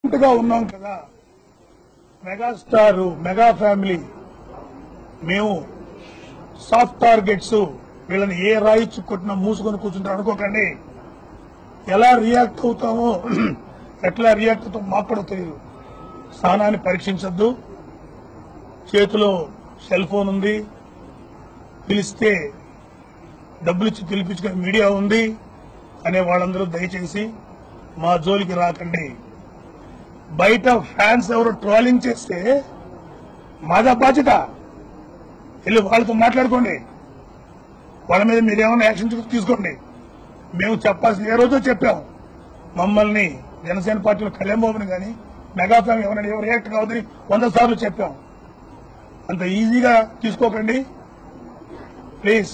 silent గా ఉన్నాం కదా మెగాస్టార్ మెగా ఫ్యామిలీ మేము సాఫ్ట్ టార్గెట్స్ వీళ్ళని ఏ రాయి చుక్కొట్టినా మూసుకొని కూర్చుంటారు అనుకోకండి ఎలా రియాక్ట్ అవుతామో ఎట్లా రియాక్ట్ అవుతామో మాకు కూడా తెలియదు స్థానాన్ని పరీక్షించద్దు చేతిలో సెల్ ఫోన్ ఉంది పిలిస్తే డబ్బులు ఇచ్చి పిలిపించుకునే మీడియా ఉంది అనే వాళ్ళందరూ దయచేసి మా జోలికి రాకండి బయట ఫ్యాన్స్ ఎవరు ట్రోలింగ్ చేస్తే మాదా బాధ్యత వెళ్ళి వాళ్ళతో మాట్లాడుకోండి వాళ్ళ మీద మీరు ఏమైనా యాక్షన్ తీసుకోండి మేము చెప్పాల్సిన ఏ రోజో చెప్పాం మమ్మల్ని జనసేన పార్టీలో కళ్యాణ్ బాబుని కానీ మెగా ఫ్యామిలీ ఎవరైనా ఎవరు రియాక్ట్ కావద్దని వంద సార్లు చెప్పాం అంత ఈజీగా తీసుకోకండి ప్లీజ్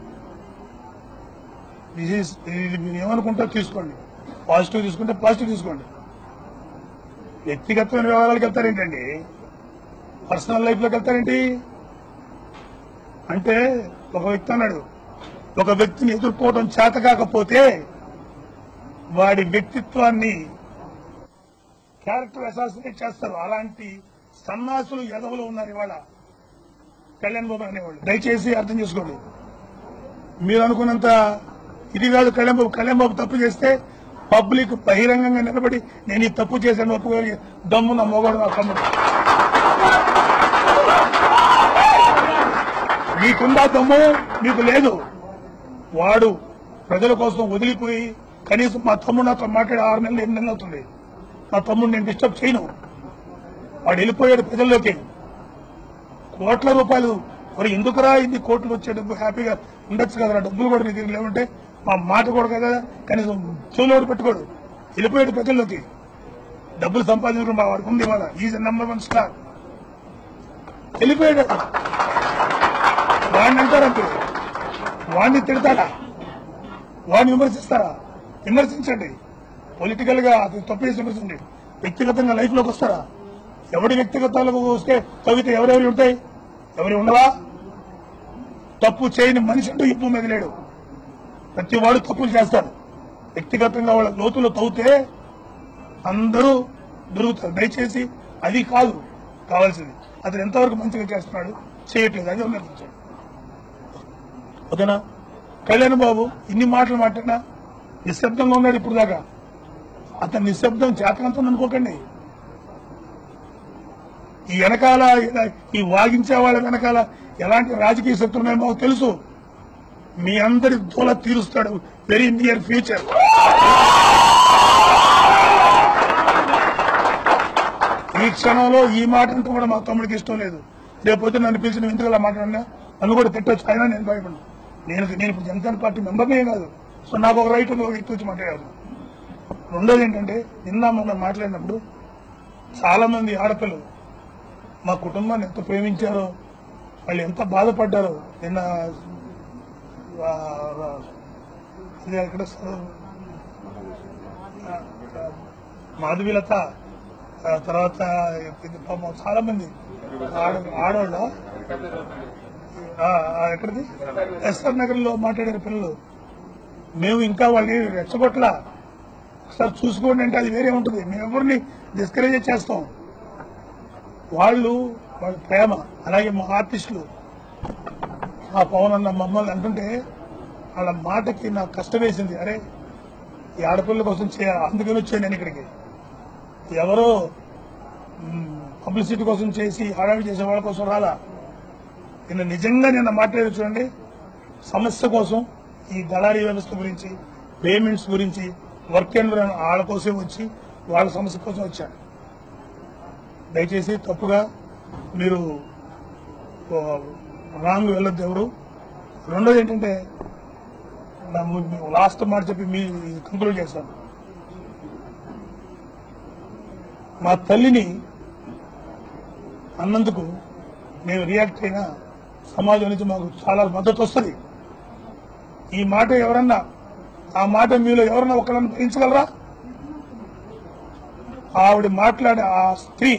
దిస్ ఈస్ ఇది మీరు ఏమనుకుంటా తీసుకోండి పాజిటివ్ తీసుకుంటే పాజిటివ్ తీసుకోండి వ్యక్తిగతమైన వ్యవహారాలకు వెళ్తారేంటండి పర్సనల్ లైఫ్ లోకి వెళ్తారేంటి అంటే ఒక వ్యక్తి అన్నాడు ఒక వ్యక్తిని ఎదుర్కోవడం చేత కాకపోతే వాడి వ్యక్తిత్వాన్ని క్యారెక్టర్ అసాసినేట్ చేస్తారు అలాంటి సన్నాసులు ఎదవలు ఉన్నారు ఇవాళ కళ్యాణ్ బాబు అనేవాళ్ళు దయచేసి అర్థం చేసుకోండి మీరు అనుకున్నంత ఇది కాదు కళ్యాణ్ బాబు కళ్యాణ్ బాబు తప్పు చేస్తే పబ్లిక్ బహిరంగంగా నిలబడి నేను ఈ తప్పు చేశాను ఒప్పుకోగలిగే దమ్ము నా మొగడు నా తమ్ముడు మీకుందా దమ్ము మీకు లేదు వాడు ప్రజల కోసం వదిలిపోయి కనీసం మా తమ్ముడు నాతో మాట్లాడి ఆరు నెలలు ఎనిమిది నెలలు అవుతుంది మా తమ్ముడు నేను డిస్టర్బ్ చేయను వాడు వెళ్ళిపోయాడు ప్రజల్లోకి కోట్ల రూపాయలు మరి ఎందుకురా ఇన్ని కోట్లు వచ్చే డబ్బు హ్యాపీగా ఉండొచ్చు కదా డబ్బులు కూడా నీ దగ్గర లేవంటే మా మాట కూడా కదా కనీసం చెవులోడు పెట్టుకోడు వెళ్ళిపోయాడు ప్రజల్లోకి డబ్బులు సంపాదించడం మా వాడికి ఉంది ఇవాళ ఈజ్ నెంబర్ వన్ స్టార్ వెళ్ళిపోయాడు వాడిని అంటారంటే వాడిని తిడతాడా వాడిని విమర్శిస్తారా విమర్శించండి పొలిటికల్ గా అది తప్పు చేసి విమర్శించండి వ్యక్తిగతంగా లైఫ్ లోకి వస్తారా ఎవడి వ్యక్తిగతాలకు వస్తే తవ్వితే ఎవరెవరి ఉంటాయి ఎవరి ఉండవా తప్పు చేయని మనిషి అంటూ ఈ భూమి మీద లేడు ప్రతి వాడు తప్పులు చేస్తాడు వ్యక్తిగతంగా వాళ్ళ లోతులో తవ్వితే అందరూ దొరుకుతారు దయచేసి అది కాదు కావాల్సింది అతను ఎంతవరకు మంచిగా చేస్తున్నాడు చేయట్లేదు అది నిర్ణయించాడు ఓకేనా కళ్యాణ్ బాబు ఇన్ని మాటలు మాట్లాడినా నిశ్శబ్దంగా ఉన్నాడు ఇప్పుడు దాకా అతను నిశ్శబ్దం చేతనంతో అనుకోకండి ఈ వెనకాల ఇలా- ఈ వాగించే వాళ్ళ వెనకాల ఎలాంటి రాజకీయ శక్తులు ఉన్నాయో మాకు తెలుసు మీ అందరి దూల తీరుస్తాడు వెరీ నియర్ ఫ్యూచర్ ఈ క్షణంలో ఈ మాట అంటే కూడా మా తమ్ముడికి ఇష్టం లేదు రేపొద్దు నన్ను పిలిచిన ఎందుకు అలా మాట్లాడినా నన్ను కూడా తిట్టొచ్చు అయినా నేను భయపడను నేను నేను ఇప్పుడు జనసేన పార్టీ మెంబర్నే కాదు సో నాకు ఒక రైట్ ఉంది ఒక వ్యక్తి వచ్చి మాట్లాడారు రెండోది ఏంటంటే నిన్న మొన్న మాట్లాడినప్పుడు చాలా మంది ఆడపిల్లలు మా కుటుంబాన్ని ఎంత ప్రేమించారో వాళ్ళు ఎంత బాధపడ్డారో నిన్న ఆ, ఆ, ఇది ఎక్కడ స- ఆ, ఆ, మాధవీలత ఆ తర్వాత ఇది పాపం చాలా మంది ఆడ ఆడవాళ్ళ ఆ, ఆ, ఎక్కడిది ఎస్ఆర్ నగర్ లో మాట్లాడారు పిల్లలు మేము ఇంకా వాళ్ళని రెచ్చగొట్ల ఒకసారి చూసుకోండి అంటే అది వేరే ఉంటుంది మేము ఎవరిని డిస్కరేజ్ చేస్తాం వాళ్ళు వాళ్ళ ప్రేమ అలాగే మా ఆర్టిస్టులు మా పవన్ అన్న మమ్మల్ని అంటుంటే వాళ్ళ మాటకి నాకు కష్టం వేసింది అరే ఈ ఆడపిల్లల కోసం చేయాలి అందుకని వచ్చాను నేను ఇక్కడికి ఎవరో పబ్లిసిటీ కోసం చేసి హడావిడి చేసే వాళ్ళ కోసం రాలా నిన్న నిజంగా నిన్న మాట్లాడి చూడండి సమస్య కోసం ఈ దళారీ వ్యవస్థ గురించి పేమెంట్స్ గురించి వర్క్ ఎన్విరాన్ వాళ్ళ కోసం వచ్చి వాళ్ళ సమస్య కోసం వచ్చాను దయచేసి తప్పుగా మీరు రాంగ్ వెళ్ళొద్దు ఎవరు రెండోది ఏంటంటే లాస్ట్ మాట చెప్పి మీ కంక్లూడ్ చేస్తాను మా తల్లిని అన్నందుకు మేము రియాక్ట్ అయినా సమాజం నుంచి మాకు చాలా మద్దతు వస్తుంది ఈ మాట ఎవరన్నా ఆ మాట మీలో ఎవరన్నా ఒకళ్ళని భరించగలరా ఆవిడ మాట్లాడే ఆ స్త్రీ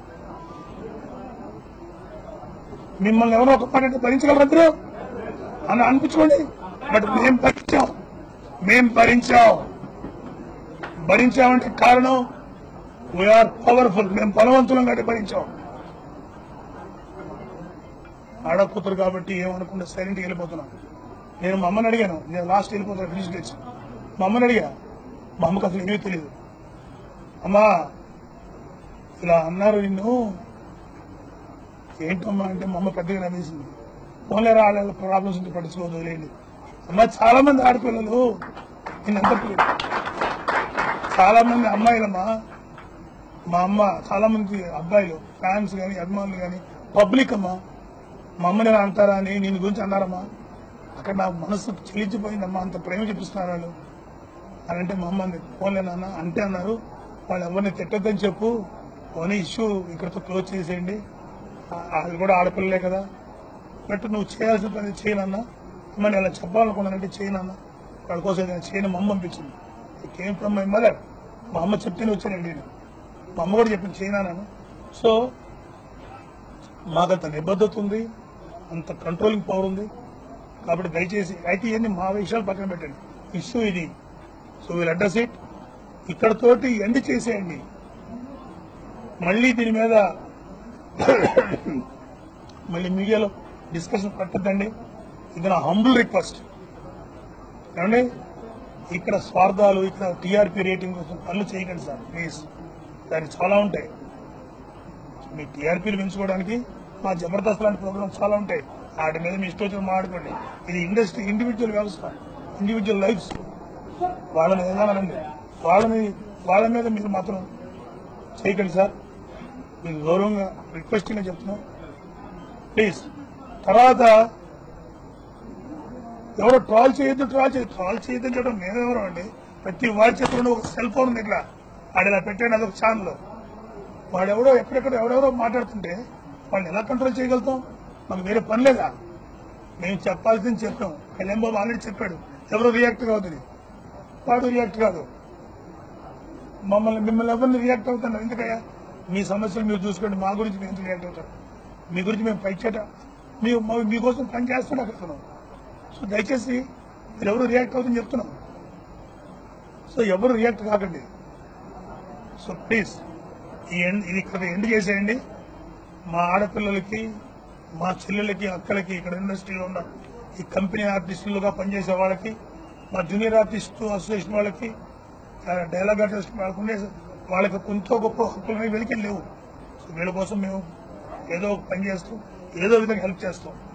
మిమ్మల్ని ఎవరో ఒక మాట అంటే భరించగలరా అందరూ అని అనిపించుకోండి బట్ మేం భరించాం మేం భరించాం భరించామంటే కారణం వీఆర్ పవర్ఫుల్ మేము బలవంతులం కాబట్టి భరించాం ఆడ కూతురు కాబట్టి ఏమనుకుంటే సైలెంట్కి వెళ్ళిపోతున్నాం నేను మా అమ్మని అడిగాను నేను లాస్ట్ వెళ్ళిపోతాను ఫినిష్ తెచ్చి మా అమ్మని అడిగా మా అమ్మకి అసలు ఏమీ తెలియదు అమ్మా ఇలా అన్నారు నిన్ను ఏంటమ్మా అంటే మా అమ్మ పెద్దగా నవ్వేసింది ఫోన్లే రాళ్ళ ప్రాబ్లమ్స్ ఉంటే పట్టించుకోవద్దు వదిలేయండి అమ్మా చాలా మంది ఆడపిల్లలు నేను ఎంత చాలా మంది అమ్మాయిలమ్మా మా అమ్మ చాలా మంది అబ్బాయిలు ఫ్యాన్స్ కానీ అభిమానులు కానీ పబ్లిక్ అమ్మా మా అమ్మని ఇలా అంటారా అని నేను గురించి అన్నారమ్మా అక్కడ నా మనసు చెల్లించిపోయిందమ్మా అంత ప్రేమ చూపిస్తున్నారు వాళ్ళు అని అంటే మా అమ్మ అంది ఫోన్లే నాన్న అంటే అన్నారు వాళ్ళు ఎవరిని తిట్టొద్దని చెప్పు పోనీ ఇష్యూ ఇక్కడతో క్లోజ్ చేసేయండి ఆ- వాళ్ళు కూడా ఆడపిల్లలే కదా బట్ నువ్వు చేయాల్సిన పని చేయనన్నా అమ్మ నేను అలా చెప్పాలనుకున్నానంటే చేయనన్నా వాళ్ళ కోసం ఏదైనా చేయని మా అమ్మ పంపించింది కేమ్ ఫ్రమ్ మై మదర్ మా అమ్మ చెప్తేనే వచ్చానండి నేను మా అమ్మ కూడా చెప్పింది చేయనాను సో మాకంత నిబద్ధత ఉంది అంత కంట్రోలింగ్ పవర్ ఉంది కాబట్టి దయచేసి అయితే ఇవన్నీ మా విషయాలు పక్కన పెట్టండి ఇష్యూ ఇది సో వీల్ అడ్రస్ ఇట్ ఇక్కడతోటి ఎండ్ చేసేయండి మళ్ళీ దీని మీద మళ్ళీ మీడియాలో డిస్కషన్ పెట్టద్దండి ఇది నా హంబుల్ రిక్వెస్ట్ ఏమండి ఇక్కడ స్వార్థాలు ఇక్కడ టీఆర్పీ రేటింగ్ కోసం పనులు చేయకండి సార్ ప్లీజ్ దానికి చాలా ఉంటాయి మీ టీఆర్పీలు పెంచుకోవడానికి మా జబర్దస్త్ లాంటి ప్రోగ్రామ్స్ చాలా ఉంటాయి వాటి మీద మీ ఇష్టం వచ్చిన మాట్లాడుకోండి ఇది ఇండస్ట్రీ ఇండివిజువల్ వ్యవస్థ ఇండివిజువల్ లైఫ్స్ వాళ్ళని ఏదైనానండి వాళ్ళని వాళ్ళ మీద మీరు మాత్రం చేయకండి సార్ మీకు గౌరవంగా రిక్వెస్టింగ్ చెప్తున్నాం ప్లీజ్ తర్వాత ఎవరో ట్రాల్ చేయొద్దు ట్రాల్ చేయొద్దు ట్రాల్ చేయొద్దు అని చెప్పడం మేమెవరం అండి ప్రతి వాడి చేతిలో ఒక సెల్ ఫోన్ ఉంది ఇట్లా వాడు ఇలా పెట్టాడు అదొక ఛానల్ వాడెవడో ఎక్కడెక్కడ ఎవరెవరో మాట్లాడుతుంటే వాళ్ళని ఎలా కంట్రోల్ చేయగలుగుతాం మాకు వేరే పని లేదా మేము చెప్పాల్సింది చెప్పాం కళ్యాణ్ బాబు ఆల్రెడీ చెప్పాడు ఎవరు రియాక్ట్ కావద్దని వాడు రియాక్ట్ కాదు మమ్మల్ని మిమ్మల్ని ఎవరిని రియాక్ట్ అవుతున్నారు ఎందుకయ్యా మీ సమస్యలు మీరు చూసుకోండి మా గురించి మేము ఎందుకు రియాక్ట్ అవుతారు మీ గురించి మేము ఫైట్ చేయటం మీ మా- మీకోసం పని చేస్తున్నా కడుతున్నాం సో దయచేసి మీరు ఎవరు రియాక్ట్ అవుతుందని చెప్తున్నాం సో ఎవరు రియాక్ట్ కాకండి సో ప్లీజ్ ఈ ఎండ్ ఇది ఇక్కడ ఎండ్ చేసేయండి మా ఆడపిల్లలకి మా చెల్లెలకి అక్కలకి ఇక్కడ ఇండస్ట్రీలో ఉన్న ఈ కంపెనీ ఆర్టిస్టులుగా పనిచేసే వాళ్ళకి మా జూనియర్ ఆర్టిస్ట్ అసోసియేషన్ వాళ్ళకి ఆ, డైలాగ్ ఆర్టిస్ట్ వాళ్ళకు ఉండే వాళ్ళకి కొంచెం గొప్ప హక్కులు అనేవి వెలికి లేవు సో వీళ్ళ కోసం మేము ఏదో ఒక పని చేస్తూ ఏదో విధంగా హెల్ప్ చేస్తాం